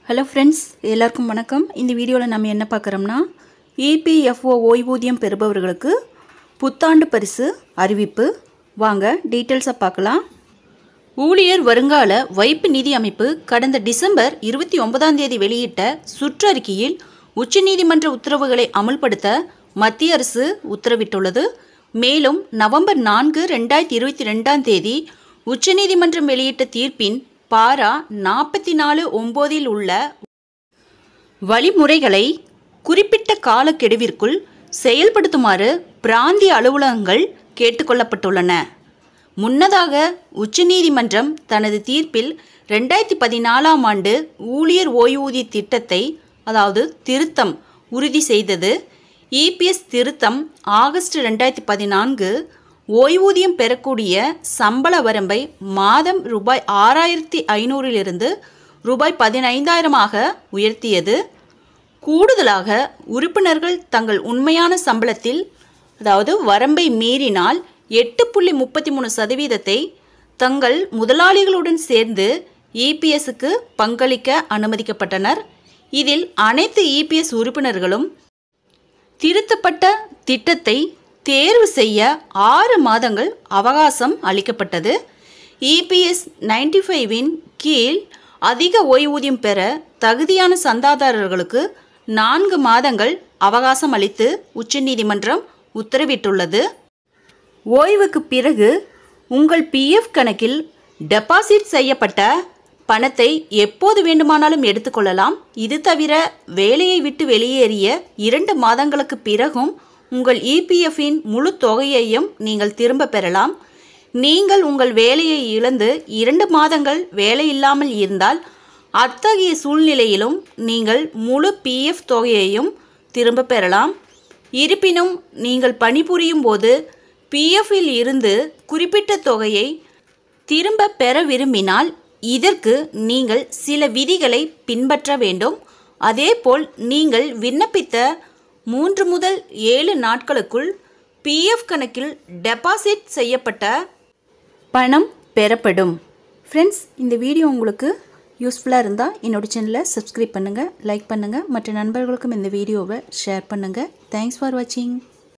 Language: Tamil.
ஹலோ ஃப்ரெண்ட்ஸ் எல்லாருக்கும் வணக்கம் இந்த வீடியோவில் நம்ம என்ன பார்க்குறோம்னா இபிஎஃப்ஓ ஓய்வூதியம் பெறுபவர்களுக்கு புத்தாண்டு பரிசு அறிவிப்பு வாங்க டீட்டெயில்ஸை பார்க்கலாம் ஊழியர் வருங்கால வைப்பு நிதி அமைப்பு கடந்த டிசம்பர் இருபத்தி ஒன்பதாம் தேதி வெளியிட்ட சுற்றறிக்கையில் உச்சநீதிமன்ற உத்தரவுகளை அமல்படுத்த மத்திய அரசு உத்தரவிட்டுள்ளது மேலும் நவம்பர் நான்கு ரெண்டாயிரத்தி இருபத்தி ரெண்டாம் தேதி உச்சநீதிமன்றம் வெளியிட்ட தீர்ப்பின் பாரா நாற்பத்தி நாலு ஒம்போதில் உள்ள வழிமுறைகளை குறிப்பிட்ட காலக்கெடுவிற்குள் செயல்படுத்துமாறு பிராந்திய அலுவலகங்கள் கேட்டுக்கொள்ளப்பட்டுள்ளன முன்னதாக உச்சநீதிமன்றம் தனது தீர்ப்பில் ரெண்டாயிரத்தி பதினாலாம் ஆண்டு ஊழியர் ஓய்வூதிய திட்டத்தை அதாவது திருத்தம் உறுதி செய்தது இபிஎஸ் திருத்தம் ஆகஸ்ட் ரெண்டாயிரத்தி பதினான்கு ஓய்வூதியம் பெறக்கூடிய சம்பள வரம்பை மாதம் ரூபாய் ஆறாயிரத்தி ஐநூறிலிருந்து ரூபாய் பதினைந்தாயிரமாக உயர்த்தியது கூடுதலாக உறுப்பினர்கள் தங்கள் உண்மையான சம்பளத்தில் அதாவது வரம்பை மீறினால் எட்டு புள்ளி முப்பத்தி மூணு சதவீதத்தை தங்கள் முதலாளிகளுடன் சேர்ந்து இபிஎஸ்க்கு பங்களிக்க அனுமதிக்கப்பட்டனர் இதில் அனைத்து இபிஎஸ் உறுப்பினர்களும் திருத்தப்பட்ட திட்டத்தை தேர்வு செய்ய ஆறு மாதங்கள் அவகாசம் அளிக்கப்பட்டது இபிஎஸ் நைன்டி ஃபைவின் கீழ் அதிக ஓய்வூதியம் பெற தகுதியான சந்தாதாரர்களுக்கு நான்கு மாதங்கள் அவகாசம் அளித்து உச்சநீதிமன்றம் உத்தரவிட்டுள்ளது ஓய்வுக்கு பிறகு உங்கள் பிஎஃப் கணக்கில் டெபாசிட் செய்யப்பட்ட பணத்தை எப்போது வேண்டுமானாலும் எடுத்துக்கொள்ளலாம் இது தவிர வேலையை விட்டு வெளியேறிய இரண்டு மாதங்களுக்கு பிறகும் உங்கள் இபிஎஃப்பின் முழு தொகையையும் நீங்கள் திரும்ப பெறலாம் நீங்கள் உங்கள் வேலையை இழந்து இரண்டு மாதங்கள் வேலை இல்லாமல் இருந்தால் அத்தகைய சூழ்நிலையிலும் நீங்கள் முழு பிஎஃப் தொகையையும் திரும்ப பெறலாம் இருப்பினும் நீங்கள் பணிபுரியும் போது பிஎஃப்பில் இருந்து குறிப்பிட்ட தொகையை திரும்ப பெற விரும்பினால் இதற்கு நீங்கள் சில விதிகளை பின்பற்ற வேண்டும் அதேபோல் நீங்கள் விண்ணப்பித்த மூன்று முதல் ஏழு நாட்களுக்குள் பிஎஃப் கணக்கில் டெபாசிட் செய்யப்பட்ட பணம் பெறப்படும் ஃப்ரெண்ட்ஸ் இந்த வீடியோ உங்களுக்கு யூஸ்ஃபுல்லாக இருந்தால் என்னோட சேனலை சப்ஸ்கிரைப் பண்ணுங்கள் லைக் பண்ணுங்கள் மற்ற நண்பர்களுக்கும் இந்த வீடியோவை ஷேர் பண்ணுங்கள் தேங்க்ஸ் ஃபார் வாட்சிங்